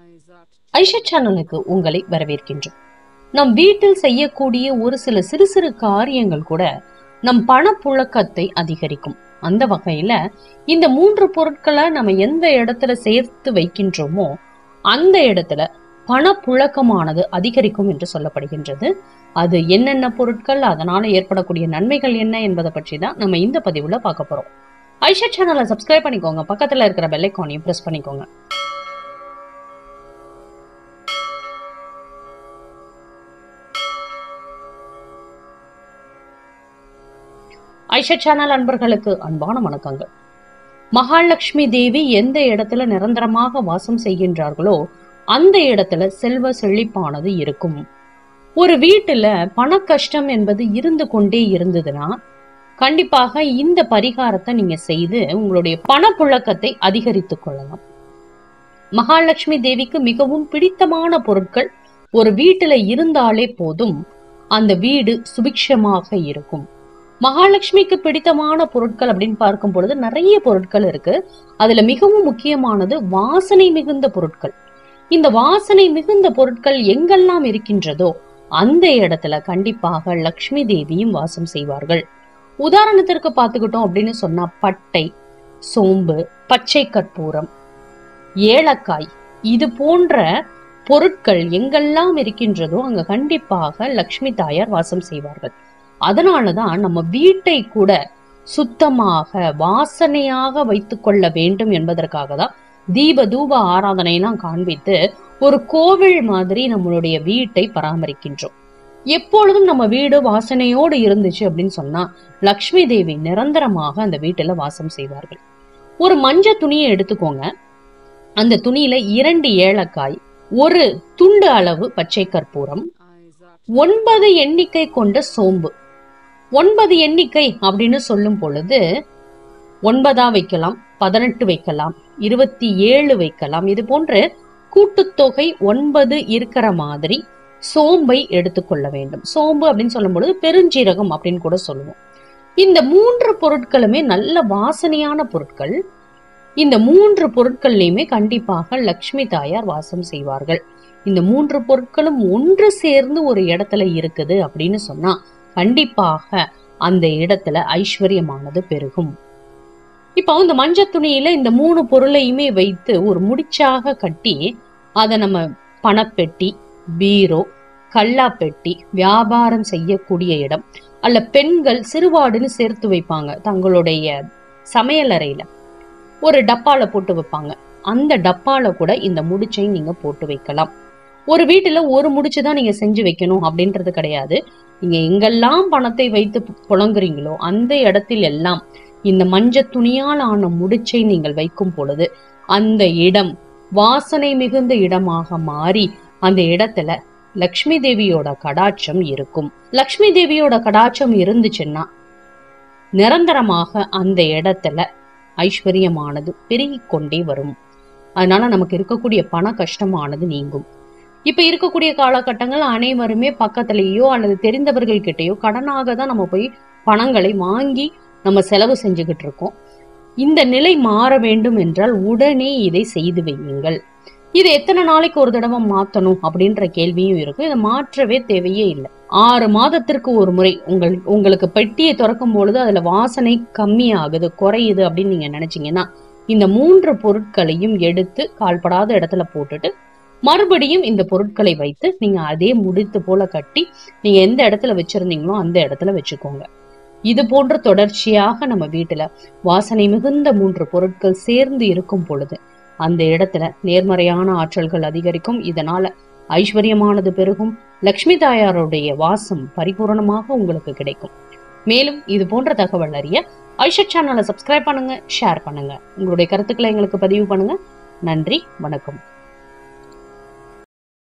ஐஷா சேனலுக்கு உங்களை வரவேற்கின்றோம் நம் வீட்டில் செய்யக்கூடிய ஒரு சில சிறு சிறு காரியங்கள் கூட நம் பணப்புழக்கத்தை அதிகரிக்கும் அந்த வகையில இந்த மூன்று பொருட்களை நம்ம எந்த இடத்துல சேர்த்து வைக்கின்றோமோ அந்த இடத்துல பணப்புழக்கமானது அதிகரிக்கும் என்று சொல்லப்படுகின்றது அது என்னென்ன பொருட்கள் அதனால ஏற்படக்கூடிய நன்மைகள் என்ன என்பதை பற்றி தான் நம்ம இந்த பதிவுல பார்க்க போறோம் ஐஷா சேனலை சப்ஸ்கிரைப் பண்ணிக்கோங்க பக்கத்துல இருக்கிற பெல் ஐக்கானையும் பிரஸ் பண்ணிக்கோங்க ஐஷா சேனல் அன்பர்களுக்கு அன்பான வணக்கங்கள் மகாலட்சுமி தேவி எந்த இடத்துல நிரந்தரமாக வாசம் செய்கின்றார்களோ அந்த இடத்துல செல்வ செழிப்பானது இருக்கும் ஒரு வீட்டுல பண கஷ்டம் என்பது இருந்து கொண்டே இருந்ததுன்னா கண்டிப்பாக இந்த பரிகாரத்தை நீங்க செய்து உங்களுடைய பணப்புழக்கத்தை அதிகரித்துக் கொள்ளலாம் மகாலட்சுமி தேவிக்கு மிகவும் பிடித்தமான பொருட்கள் ஒரு வீட்டுல இருந்தாலே போதும் அந்த வீடு சுபிக்ஷமாக இருக்கும் மகாலட்சுமிக்கு பிடித்தமான பொருட்கள் அப்படின்னு பார்க்கும் பொழுது நிறைய பொருட்கள் இருக்கு அதுல மிகவும் முக்கியமானது வாசனை மிகுந்த பொருட்கள் இந்த வாசனை மிகுந்த பொருட்கள் எங்கெல்லாம் இருக்கின்றதோ அந்த இடத்துல கண்டிப்பாக லக்ஷ்மி தேவியும் வாசம் செய்வார்கள் உதாரணத்திற்கு பார்த்துக்கிட்டோம் அப்படின்னு சொன்னா பட்டை சோம்பு பச்சை கற்பூரம் ஏலக்காய் இது போன்ற பொருட்கள் எங்கெல்லாம் இருக்கின்றதோ அங்க கண்டிப்பாக லக்ஷ்மி தாயார் வாசம் செய்வார்கள் அதனாலதான் நம்ம வீட்டை கூட சுத்தமாக வாசனையாக வைத்துக் கொள்ள வேண்டும் என்பதற்காக தான் தீப தூப ஆராதனையெல்லாம் காண்பித்து ஒரு கோவில் மாதிரி நம்மளுடைய வீட்டை பராமரிக்கின்றோம் எப்பொழுதும் நம்ம வீடு வாசனையோடு இருந்துச்சு அப்படின்னு சொன்னா லக்ஷ்மி தேவி நிரந்தரமாக அந்த வீட்டுல வாசம் செய்வார்கள் ஒரு மஞ்ச துணியை எடுத்துக்கோங்க அந்த துணியில இரண்டு ஏலக்காய் ஒரு துண்டு அளவு பச்சை கற்பூரம் ஒன்பது எண்ணிக்கை கொண்ட சோம்பு ஒன்பது எண்ணிக்கை அப்படின்னு சொல்லும் பொழுது ஒன்பதா வைக்கலாம் பதினெட்டு வைக்கலாம் இருபத்தி ஏழு வைக்கலாம் இது போன்று கூட்டுத்தொகை ஒன்பது இருக்கிற மாதிரி சோம்பை எடுத்துக்கொள்ள வேண்டும் சோம்பு அப்படின்னு சொல்லும் பொழுது பெருஞ்சீரகம் அப்படின்னு கூட சொல்லுவோம் இந்த மூன்று பொருட்களுமே நல்ல வாசனையான பொருட்கள் இந்த மூன்று பொருட்கள்லையுமே கண்டிப்பாக லக்ஷ்மி தாயார் வாசம் செய்வார்கள் இந்த மூன்று பொருட்களும் ஒன்று சேர்ந்து ஒரு இடத்துல இருக்குது அப்படின்னு சொன்னா கண்டிப்பாக அந்த இடத்துல ஐஸ்வர்யமானது பெருகும் இப்போ இந்த மஞ்ச துணியில இந்த மூணு பொருளையுமே வைத்து ஒரு முடிச்சாக கட்டி அதை நம்ம பணப்பெட்டி பீரோ கல்லாப்பெட்டி வியாபாரம் செய்யக்கூடிய இடம் அல்ல பெண்கள் சிறுவாடுன்னு சேர்த்து வைப்பாங்க தங்களுடைய சமையலறையில ஒரு டப்பால போட்டு வைப்பாங்க அந்த டப்பால கூட இந்த முடிச்சை நீங்க போட்டு வைக்கலாம் ஒரு வீட்டுல ஒரு முடிச்சு தான் நீங்க செஞ்சு வைக்கணும் அப்படின்றது கிடையாது நீங்க எங்கெல்லாம் பணத்தை வைத்து புழங்குறீங்களோ அந்த இடத்தில் எல்லாம் இந்த மஞ்ச துணியால் ஆன முடிச்சை நீங்கள் வைக்கும் பொழுது அந்த இடம் வாசனை மிகுந்த இடமாக மாறி அந்த இடத்துல லக்ஷ்மி தேவியோட கடாட்சம் இருக்கும் லக்ஷ்மி தேவியோட கடாட்சம் இருந்துச்சுன்னா நிரந்தரமாக அந்த இடத்துல ஐஸ்வர்யமானது பெருகிக் கொண்டே வரும் அதனால நமக்கு இருக்கக்கூடிய பண கஷ்டமானது நீங்கும் இப்ப இருக்கக்கூடிய காலகட்டங்கள் அனைவருமே பக்கத்திலேயோ அல்லது தெரிந்தவர்கள் கிட்டயோ கடனாக தான் நம்ம போய் பணங்களை வாங்கி நம்ம செலவு செஞ்சுக்கிட்டு இருக்கோம் இந்த நிலை மாற வேண்டும் என்றால் உடனே இதை செய்து வையுங்கள் இதை எத்தனை நாளைக்கு ஒரு தடவை மாத்தணும் அப்படின்ற கேள்வியும் இருக்கு இதை மாற்றவே தேவையே இல்லை ஆறு மாதத்திற்கு ஒரு முறை உங்கள் உங்களுக்கு பெட்டியை திறக்கும் பொழுது அதுல வாசனை கம்மியாகுது குறையுது அப்படின்னு நீங்க நினைச்சீங்கன்னா இந்த மூன்று பொருட்களையும் எடுத்து கால்படாத இடத்துல போட்டுட்டு மறுபடியும் இந்த பொருட்களை வைத்து நீங்க அதே முடித்து போல கட்டி நீங்க எந்த இடத்துல வச்சிருந்தீங்களோ அந்த இடத்துல வச்சுக்கோங்க இது போன்ற தொடர்ச்சியாக நம்ம வீட்டுல வாசனை மிகுந்த மூன்று பொருட்கள் சேர்ந்து இருக்கும் பொழுது அந்த இடத்துல நேர்மறையான ஆற்றல்கள் அதிகரிக்கும் இதனால ஐஸ்வர்யமானது பெருகும் லக்ஷ்மி தாயாருடைய வாசம் பரிபூரணமாக உங்களுக்கு கிடைக்கும் மேலும் இது போன்ற தகவல் அறிய ஐஷா சேனலை சப்ஸ்கிரைப் பண்ணுங்க ஷேர் பண்ணுங்க உங்களுடைய கருத்துக்களை எங்களுக்கு பதிவு பண்ணுங்க நன்றி வணக்கம்